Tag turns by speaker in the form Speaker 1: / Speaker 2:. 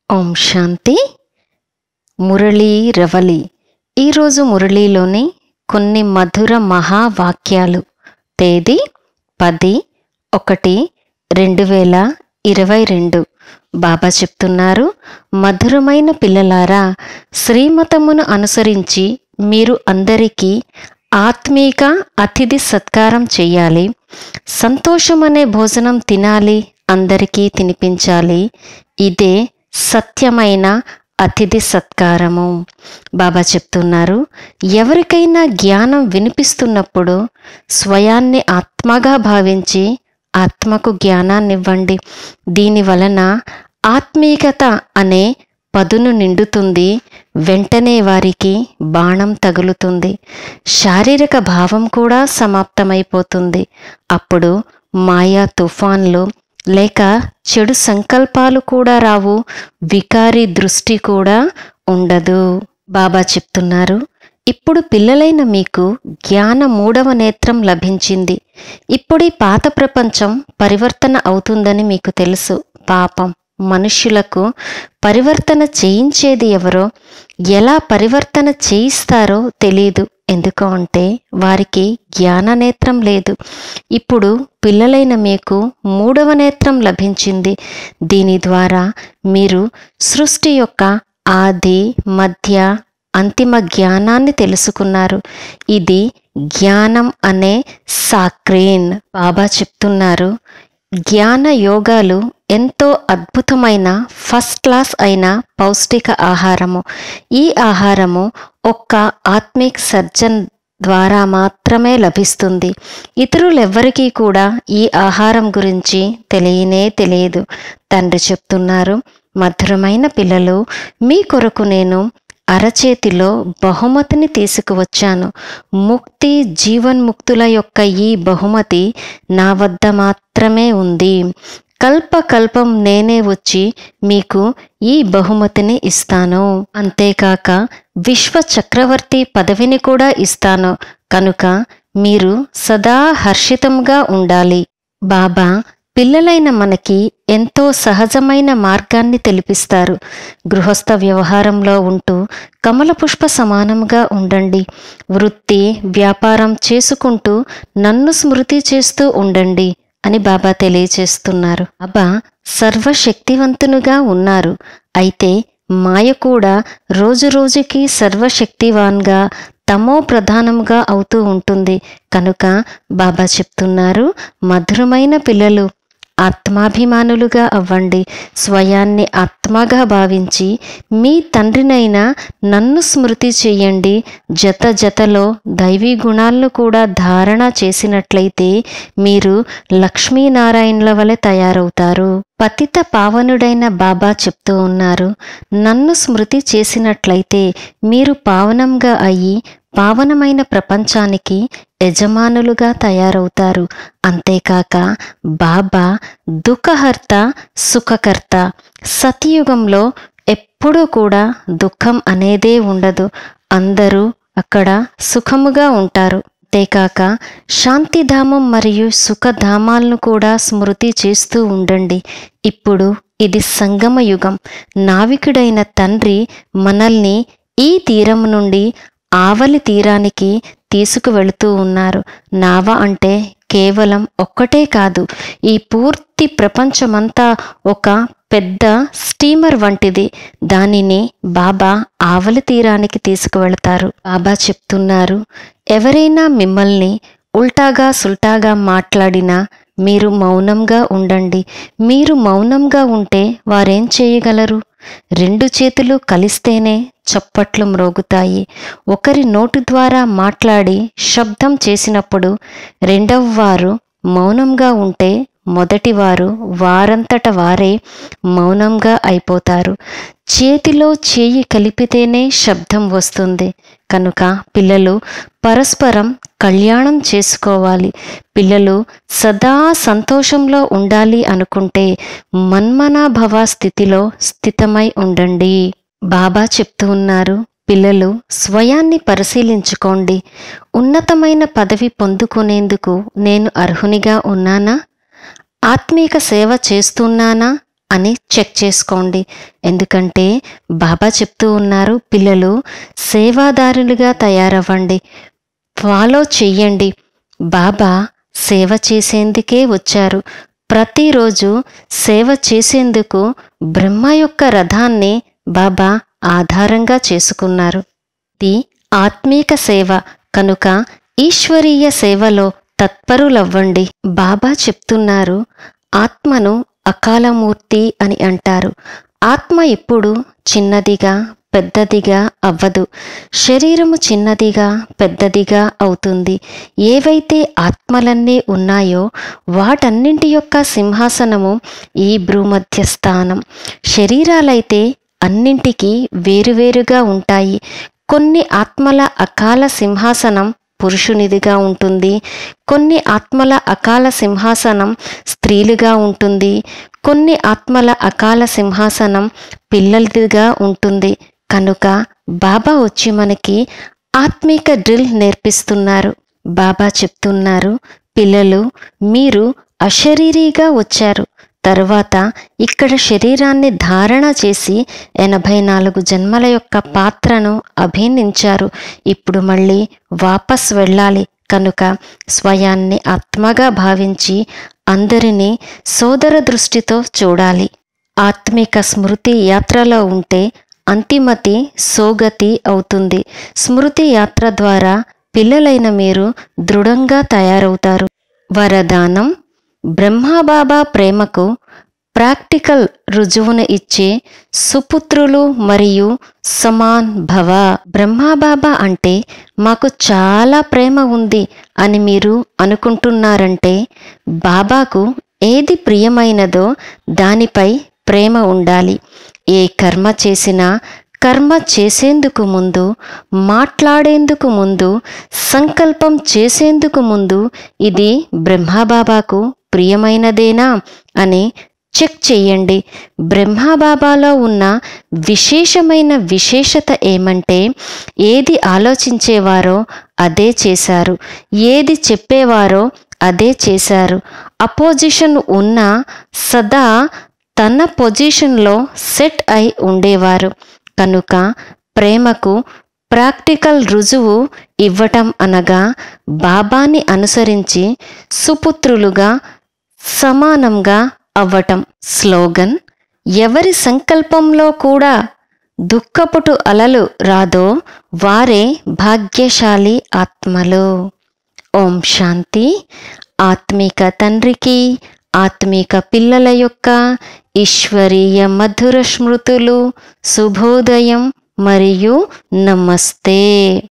Speaker 1: ఓం శాంతి మురళీ రవలి ఈరోజు మురళీలోని కొన్ని మధుర మహావాక్యాలు తేదీ పది ఒకటి రెండు వేల ఇరవై రెండు బాబా చెప్తున్నారు మధురమైన పిల్లలారా శ్రీమతమును అనుసరించి మీరు అందరికీ ఆత్మీక అతిథి సత్కారం చేయాలి సంతోషమనే భోజనం తినాలి అందరికీ తినిపించాలి ఇదే సత్యమైన అతిథి సత్కారము బాబా చెప్తున్నారు ఎవరికైనా జ్ఞానం వినిపిస్తున్నప్పుడు స్వయాన్ని ఆత్మగా భావించి ఆత్మకు జ్ఞానాన్నివ్వండి దీని వలన ఆత్మీకత అనే పదును నిండుతుంది వెంటనే వారికి బాణం తగులుతుంది శారీరక భావం కూడా సమాప్తమైపోతుంది అప్పుడు మాయా తుఫాన్లు లేక చెడు సంకల్పాలు కూడా రావు వికారి దృష్టి కూడా ఉండదు బాబా చెప్తున్నారు ఇప్పుడు పిల్లలైన మీకు జ్ఞాన మూడవ నేత్రం లభించింది ఇప్పుడు ఈ పాత ప్రపంచం పరివర్తన అవుతుందని మీకు తెలుసు పాపం మనుష్యులకు పరివర్తన చేయించేది ఎవరో ఎలా పరివర్తన చేయిస్తారో తెలియదు ఎందుకు అంటే వారికి జ్ఞాన నేత్రం లేదు ఇప్పుడు పిల్లలైన మీకు మూడవ నేత్రం లభించింది దీని ద్వారా మీరు సృష్టి యొక్క ఆది మధ్య అంతిమ జ్ఞానాన్ని తెలుసుకున్నారు ఇది జ్ఞానం అనే సాక్రీన్ బాబా చెప్తున్నారు జ్ఞాన యోగాలు ఎంతో అద్భుతమైన ఫస్ట్ క్లాస్ అయిన పౌష్టిక ఆహారము ఈ ఆహారము ఒక్క ఆత్మిక్ సర్జన్ ద్వారా మాత్రమే లభిస్తుంది ఇతరులెవ్వరికీ కూడా ఈ ఆహారం గురించి తెలియనే తెలియదు తండ్రి చెప్తున్నారు మధురమైన పిల్లలు మీ కొరకు నేను అరచేతిలో బహుమతిని తీసుకువచ్చాను ముక్తి జీవన్ముక్తుల యొక్క ఈ బహుమతి నా వద్ద మాత్రమే ఉంది కల్ప కల్పం నేనే వచ్చి మీకు ఈ బహుమతిని ఇస్తాను అంతేకాక విశ్వ చక్రవర్తి పదవిని కూడా ఇస్తాను కనుక మీరు సదా హర్షితంగా ఉండాలి బాబా పిల్లలైన మనకి ఎంతో సహజమైన మార్గాన్ని తెలిపిస్తారు గృహస్థ వ్యవహారంలో ఉంటూ కమల పుష్ప సమానంగా ఉండండి వృత్తి వ్యాపారం చేసుకుంటూ నన్ను స్మృతి చేస్తూ ఉండండి అని బాబా తెలియచేస్తున్నారు బాబా సర్వశక్తివంతునుగా ఉన్నారు అయితే మాయ కూడా రోజు రోజుకి సర్వశక్తివాన్గా తమో ప్రధానంగా అవుతూ ఉంటుంది కనుక బాబా చెప్తున్నారు మధురమైన పిల్లలు ఆత్మాభిమానులుగా అవ్వండి స్వయాన్ని ఆత్మగా భావించి మీ తండ్రినైనా నన్ను స్మృతి చేయండి జత జతలో దైవీ గుణాలను కూడా ధారణ చేసినట్లయితే మీరు లక్ష్మీనారాయణుల వలె తయారవుతారు పతిత పావనుడైన బాబా చెప్తూ ఉన్నారు నన్ను స్మృతి చేసినట్లయితే మీరు పావనంగా అయ్యి పావనమైన ప్రపంచానికి యజమానులుగా తయారవుతారు అంతేకాక బాబా దుఃఖహర్త సుఖకర్త సతయుగంలో ఎప్పుడూ కూడా దుఃఖం అనేదే ఉండదు అందరూ అక్కడ సుఖముగా ఉంటారు అంతేకాక శాంతిధామం మరియు సుఖధామాలను కూడా స్మృతి చేస్తూ ఉండండి ఇప్పుడు ఇది సంగమ యుగం నావికుడైన తండ్రి మనల్ని ఈ తీరం నుండి ఆవలి తీరానికి తీసుకువెళుతూ ఉన్నారు నావ అంటే కేవలం ఒక్కటే కాదు ఈ పూర్తి ప్రపంచమంతా ఒక పెద్ద స్టీమర్ వంటిది దానిని బాబా ఆవలి తీరానికి తీసుకువెళతారు బాబా చెప్తున్నారు ఎవరైనా మిమ్మల్ని ఉల్టాగా సుల్టాగా మాట్లాడినా మీరు మౌనంగా ఉండండి మీరు మౌనంగా ఉంటే వారేం చేయగలరు రెండు చేతులు కలిస్తేనే చప్పట్లు మ్రోగుతాయి ఒకరి నోటి ద్వారా మాట్లాడి శబ్దం చేసినప్పుడు రెండవ వారు మౌనంగా ఉంటే మొదటివారు వారంతట వారే మౌనంగా అయిపోతారు చేతిలో చేయి కలిపితేనే శబ్దం వస్తుంది కనుక పిల్లలు పరస్పరం కళ్యాణం చేసుకోవాలి పిల్లలు సదా సంతోషంలో ఉండాలి అనుకుంటే మన్మనాభవ స్థితిలో స్థితమై ఉండండి బాబా చెప్తూ ఉన్నారు పిల్లలు స్వయాన్ని పరిశీలించుకోండి ఉన్నతమైన పదవి పొందుకునేందుకు నేను అర్హునిగా ఉన్నానా ఆత్మీక సేవ చేస్తున్నానా అని చెక్ చేసుకోండి ఎందుకంటే బాబా చెప్తూ ఉన్నారు పిల్లలు సేవాదారులుగా తయారవ్వండి ఫాలో చెయ్యండి బాబా సేవ చేసేందుకే వచ్చారు ప్రతిరోజు సేవ చేసేందుకు బ్రహ్మ యొక్క రథాన్ని బాబా ఆధారంగా చేసుకున్నారు ఇది ఆత్మీక సేవ కనుక ఈశ్వరీయ సేవలో తత్పరులవ్వండి బాబా చెప్తున్నారు ఆత్మను అకాలమూర్తి అని అంటారు ఆత్మ ఎప్పుడు చిన్నదిగా పెద్దదిగా అవ్వదు శరీరము చిన్నదిగా పెద్దదిగా అవుతుంది ఏవైతే ఆత్మలన్నీ ఉన్నాయో వాటన్నింటి యొక్క సింహాసనము ఈ భ్రూమధ్య స్థానం శరీరాలైతే అన్నింటికీ వేరువేరుగా ఉంటాయి కొన్ని ఆత్మల అకాల సింహాసనం పురుషునిదిగా ఉంటుంది కొన్ని ఆత్మల అకాల సింహాసనం స్త్రీలుగా ఉంటుంది కొన్ని ఆత్మల అకాల సింహాసనం పిల్లలదిగా ఉంటుంది కనుక బాబా వచ్చి మనకి ఆత్మీక డ్రిల్ నేర్పిస్తున్నారు బాబా చెప్తున్నారు పిల్లలు మీరు అశరీరీగా వచ్చారు తరువాత ఇక్కడ శరీరాన్ని ధారణ చేసి ఎనభై నాలుగు జన్మల యొక్క పాత్రను అభినందించారు ఇప్పుడు మళ్ళీ వాపస్ వెళ్ళాలి కనుక స్వయాన్ని ఆత్మగా భావించి అందరినీ సోదర దృష్టితో చూడాలి ఆత్మిక స్మృతి యాత్రలో ఉంటే అంతిమతి సోగతి అవుతుంది స్మృతి యాత్ర ద్వారా పిల్లలైన మీరు దృఢంగా తయారవుతారు వరదానం బ్రహ్మబాబా ప్రేమకు ప్రాక్టికల్ రుజువును ఇచ్చే సుపుత్రులు మరియు సమాన్ భవ బ్రహ్మబాబా అంటే మాకు చాలా ప్రేమ ఉంది అని మీరు అనుకుంటున్నారంటే బాబాకు ఏది ప్రియమైనదో దానిపై ప్రేమ ఉండాలి ఏ కర్మ చేసినా కర్మ చేసేందుకు ముందు మాట్లాడేందుకు ముందు సంకల్పం చేసేందుకు ముందు ఇది బ్రహ్మబాబాకు ప్రియమైనదేనా అని చెక్ చేయండి బ్రహ్మబాబాలో ఉన్న విశేషమైన విశేషత ఏమంటే ఏది ఆలోచించేవారో అదే చేశారు ఏది చెప్పేవారో అదే చేశారు అపోజిషన్ ఉన్న సదా తన పొజిషన్లో సెట్ అయి ఉండేవారు కనుక ప్రేమకు ప్రాక్టికల్ రుజువు ఇవ్వటం అనగా బాబాని అనుసరించి సుపుత్రులుగా సమానంగా అవ్వటం స్లోగన్ ఎవరి సంకల్పంలో కూడా దుఃఖపుటు అలలు రాదో వారే భాగ్యశాలి ఆత్మలు ఓం శాంతి ఆత్మిక తండ్రికి ఆత్మిక పిల్లల యొక్క ఈశ్వరీయ మధుర స్మృతులు శుభోదయం మరియు నమస్తే